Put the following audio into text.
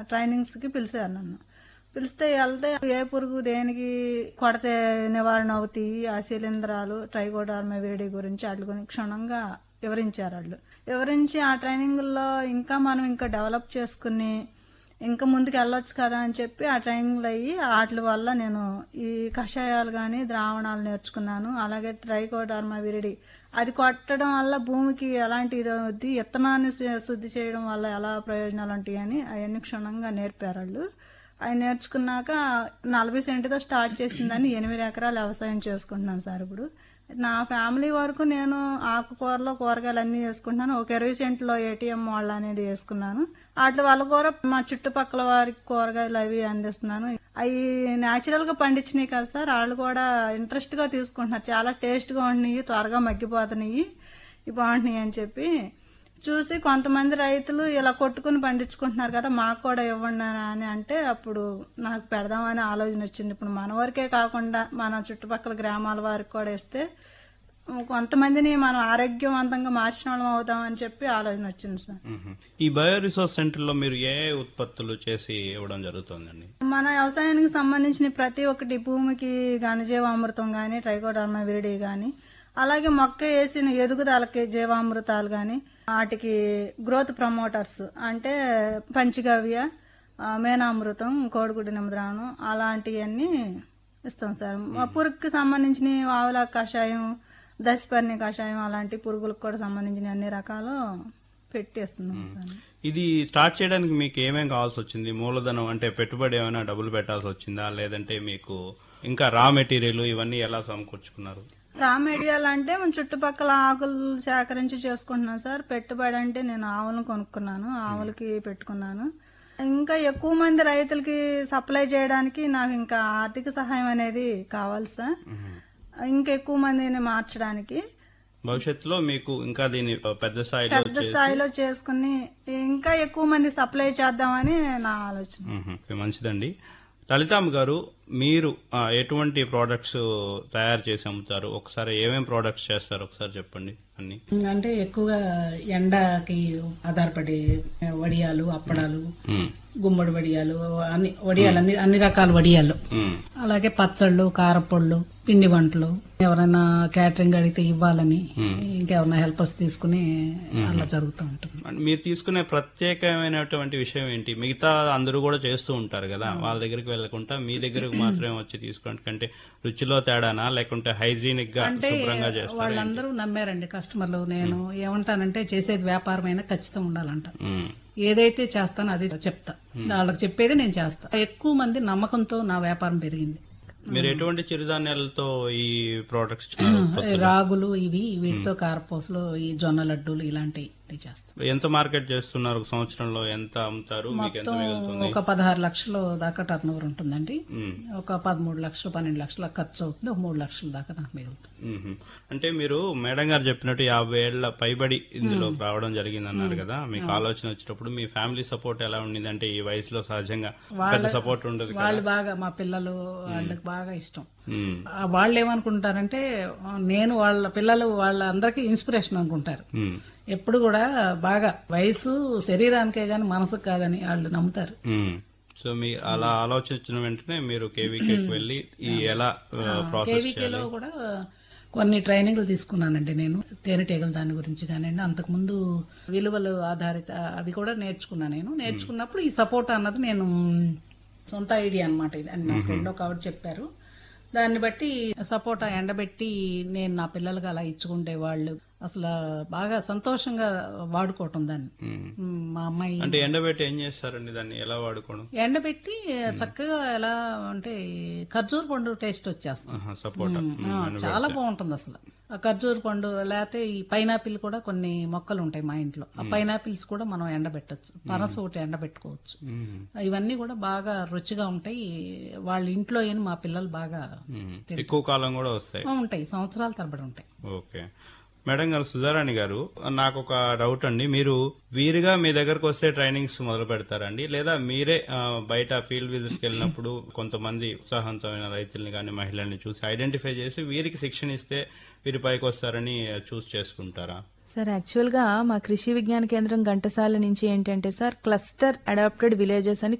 ట్రైనింగ్స్కి పిలిచారు నన్ను పిలిస్తే వెళ్తే ఏ పురుగు దేనికి కొడితే నివారణ అవుతాయి ఆ శిలీంధ్రాలు ట్రైకోడర్మా విరిడి గురించి వాటి గురించి క్షుణ్ణంగా వివరించారు వాళ్ళు వివరించి ఆ ట్రైనింగ్లో ఇంకా మనం ఇంకా డెవలప్ చేసుకుని ఇంకా ముందుకు వెళ్ళొచ్చు కదా అని చెప్పి ఆ ట్రైనింగ్లు అయ్యి వాటి వల్ల నేను ఈ కషాయాలు కానీ ద్రావణాలు నేర్చుకున్నాను అలాగే ట్రైకోడర్మా విరిడి అది కొట్టడం వల్ల భూమికి ఎలాంటి ఇది అవుద్ది విత్తనాన్ని శు- శుద్ధి చేయడం వల్ల ఎలా ప్రయోజనాలు ఉంటాయి అని అవన్నీ క్షుణ్ణంగా నేర్పారు వాళ్ళు అవి నేర్చుకున్నాక నలభై సెంటుతో స్టార్ట్ చేసిందని ఎనిమిది ఎకరాలు వ్యవసాయం చేసుకుంటున్నాను సార్ ఇప్పుడు నా ఫ్యామిలీ వరకు నేను ఆకుకూరలో కూరగాయలు అన్నీ వేసుకుంటున్నాను ఒక ఇరవై సెంట్లో ఏటీఎం వాళ్ళ అనేది వేసుకున్నాను వాటి వల్ల కూడా మా చుట్టుపక్కల వారికి కూరగాయలు అవి అందిస్తున్నాను అవి న్యాచురల్ గా పండించినాయి కదా సార్ వాళ్ళు కూడా ఇంట్రెస్ట్ గా తీసుకుంటున్నారు చాలా టేస్ట్ గా ఉంటున్నాయి త్వరగా మగ్గిపోతున్నాయి ఇవి బాగుంటున్నాయి అని చెప్పి చూసి కొంతమంది రైతులు ఇలా కొట్టుకుని పండించుకుంటున్నారు కదా మాకు కూడా ఇవ్వండి అని అంటే అప్పుడు నాకు పెడదామని ఆలోచన వచ్చింది ఇప్పుడు మన వరకే కాకుండా మన చుట్టుపక్కల గ్రామాల వారికి కూడా ఇస్తే కొంతమందిని మనం ఆరోగ్యవంతంగా మార్చిన వాళ్ళం అవుతాం అని చెప్పి ఆలోచన వచ్చింది సార్ మ్మ్. ఈ బయో రిసోర్స్ సెంటర్ లో మీరు ఏ ఏ ఉత్పత్తులు చేసి ఇవ్వడం జరుగుతుందండి మన వ్యవసాయానికి సంబంధించిన ప్రతి ఒక్కటి భూమికి ఘనజీవామృతం గాని ట్రైకోడర్మా విరిడి గాని అలాగే మొక్క వేసిన ఎదుగుదలకి జీవామృతాలు గాని వాటికి గ్రోత్ ప్రమోటర్స్ అంటే పంచగవ్య ఆ, మేనామృతం కోడిగుడ్డు నిమద్రాను అలాంటివన్నీ ఇస్తాం సార్ మా పురుగుకి సంబంధించిన ఆవుల కషాయం దశపర్ణి కషాయం అలాంటి పురుగులకు కూడా సంబంధించిన అన్ని రకాలు పెట్టేస్తున్నాం సార్ ఇది స్టార్ట్ చేయడానికి మీకు ఏమేం కావాల్సి వచ్చింది మూలధనం అంటే పెట్టుబడి ఏమైనా డబ్బులు పెట్టాల్సి వచ్చిందా లేదంటే మీకు ఇంకా రా మెటీరియల్ ఇవన్నీ ఎలా సమకూర్చుకున్నారు రా మెటీరియల్ అంటే మన చుట్టుపక్కల ఆకులు సేకరించి చేసుకుంటున్నాం సార్ పెట్టుబడి అంటే నేను ఆవులను కొనుక్కున్నాను ఆవులకి పెట్టుకున్నాను ఇంకా ఎక్కువ మంది రైతులకి సప్లై చేయడానికి నాకు ఇంకా ఆర్థిక సహాయం అనేది కావాలి సార్ ఇంకా ఎక్కువ మందిని మార్చడానికి భవిష్యత్తులో మీకు ఇంకా దీన్ని పెద్ద స్థాయిలో పెద్ద స్థాయిలో చేసుకుని ఇంకా ఎక్కువ మంది సప్లై చేద్దామని నా ఆలోచన మ్మ్. ఓకే, మంచిదండి లలితామ్మ గారు మీరు ఆ, ఎటువంటి ప్రోడక్ట్స్ తయారు చేసి అమ్ముతారు ఒకసారి ఏమేం ప్రోడక్ట్స్ చేస్తారు ఒకసారి చెప్పండి అన్ని అంటే ఎక్కువగా ఎండకి ఆధారపడి వడియాలు అప్పడాలు మ్మ్. గుమ్మడి వడియాలు అన్ని వడియాలు అన్ని అన్ని రకాల వడియాలు మ్మ్. అలాగే పచ్చళ్ళు కారపళ్ళు పిండి వంటలు ఎవరైనా క్యాటరింగ్ అడిగితే ఇవ్వాలని ఇంకెవరైనా హెల్పర్స్ తీసుకుని అలా జరుగుతూ ఉంటుంది అండ్ మీరు తీసుకునే ప్రత్యేకమైనటువంటి విషయం ఏంటి మిగతా అందరూ కూడా చేస్తూ ఉంటారు కదా వాళ్ళ దగ్గరికి వెళ్ళకుండా మీ దగ్గరకు మాత్రమే వచ్చి తీసుకోవడం కంటే రుచిలో తేడానా లేకుంటే హైజీనిక్ గా శుభ్రంగా చేస్తారా వాళ్ళందరూ నమ్మారండి కస్టమర్లు నేను ఏమంటానంటే చేసేది వ్యాపారమైనా ఖచ్చితంగా ఉండాలంట మ్మ్. ఏదైతే చేస్తానో అది చెప్తా వాళ్ళకి చెప్పేది నేను చేస్తా ఎక్కువ మంది నమ్మకంతో నా వ్యాపారం పెరిగింది మీరు ఎటువంటి చిరుధాన్యాలతో ఈ ప్రోడక్ట్స్ రాగులు ఇవి వీటితో కారపూసలు ఈ జొన్న లడ్డూలు ఇలాంటివి చేస్తాం ఎంత మార్కెట్ చేస్తున్నారు ఒక సంవత్సరంలో ఎంత అమ్ముతారు మీకు ఎంత మిగులుతుంది ఒక పదహారు లక్షలు దాకా టర్న్ ఓవర్ ఉంటుందండి మ్మ్. ఒక పదమూడు లక్షలు పన్నెండు లక్షల ఖర్చు అవుతుంది ఒక మూడు లక్షల దాకా నాకు మిగులుతుంది మ్మ్. అంటే మీరు మేడం గారు చెప్పినట్టు యాభై ఏళ్ల పైబడి ఇందులో రావడం జరిగింది అన్నారు కదా మీకు ఆలోచన వచ్చినప్పుడు మీ ఫ్యామిలీ సపోర్ట్ ఎలా ఉండింది అంటే ఈ వయసులో సహజంగా పెద్ద సపోర్ట్ ఉండదు కదా వాళ్ళు బాగా మా పిల్లలు వాళ్ళకి బాగా ఇష్టం మ్మ్. ఆ, వాళ్ళు ఏమనుకుంటారంటే ఆ, నేను వాళ్ళ పిల్లలు వాళ్ళందరికీ ఇన్స్పిరేషన్ అనుకుంటారు మ్మ్. ఎప్పుడు కూడా బాగా వయసు శరీరానికే గాని మనసుకు కాదని వాళ్ళు నమ్ముతారు మ్మ్. సో మీ అలా ఆలోచించిన వెంటనే మీరు కేవీకేకి వెళ్ళి ఈ ఎలా ప్రాసెస్ కేవీకేలో కూడా కొన్ని ట్రైనింగ్లు తీసుకున్నానండి నేను తేనెటీగల దాని గురించి కానివ్వండి అంతకుముందు విలువలు ఆధారిత అవి కూడా నేర్చుకున్నాను నేను నేర్చుకున్నప్పుడు ఈ సపోర్ట్ అన్నది నేను సొంత ఐడియా అన్నమాట ఇది అని నా ఫ్రెండ్ ఒక ఆవిడ చెప్పారు దాన్ని బట్టి సపోటా ఎండబెట్టి నేను నా పిల్లలకి అలా ఇచ్చుకుంటే వాళ్ళు అసలు బాగా సంతోషంగా వాడుకోవటం దాన్ని మ్మ్. మ్, మా అమ్మాయి అంటే ఎండబెట్టి ఏం చేస్తారండి దాన్ని ఎలా వాడుకోవడం ఎండబెట్టి చక్కగా ఎలా అంటే ఖర్జూర పండు టేస్ట్ వచ్చేస్తుంది ఆహా, సపోటా ఆ, చాలా బాగుంటుంది అసలు ఆ ఖర్జూర పండు లేకపోతే ఈ పైనాపిల్ కూడా కొన్ని మొక్కలు ఉంటాయి మా ఇంట్లో ఆ పైనాపిల్స్ కూడా మనం ఎండబెట్టచ్చు పనస ఒకటి ఎండబెట్టుకోవచ్చు మ్మ్. ఇవన్నీ కూడా బాగా రుచిగా ఉంటాయి వాళ్ళ ఇంట్లో ఏం మా పిల్లలు బాగా మ్మ్. ఎక్కువ కాలం కూడా వస్తాయి ఆ, ఉంటాయి సంవత్సరాల తరబడి ఉంటాయి ఓకే మేడం గారు సుధారాణి గారు నాకు ఒక డౌట్ అండి మీరు వీరుగా మీ దగ్గరకు వస్తే ట్రైనింగ్స్ మొదలు పెడతారండి లేదా మీరే ఆ, బయట ఫీల్డ్ విజిట్కి వెళ్ళినప్పుడు కొంతమంది ఉత్సాహవంతమైన రైతుల్ని కానీ మహిళల్ని చూసి ఐడెంటిఫై చేసి వీరికి శిక్షణ ఇస్తే వీరి పైకి వస్తారని చూస్ చేసుకుంటారా సార్ యాక్చువల్గా మా కృషి విజ్ఞాన కేంద్రం ఘంటసాల నుంచి ఏంటంటే సార్ క్లస్టర్ అడాప్టెడ్ విలేజెస్ అని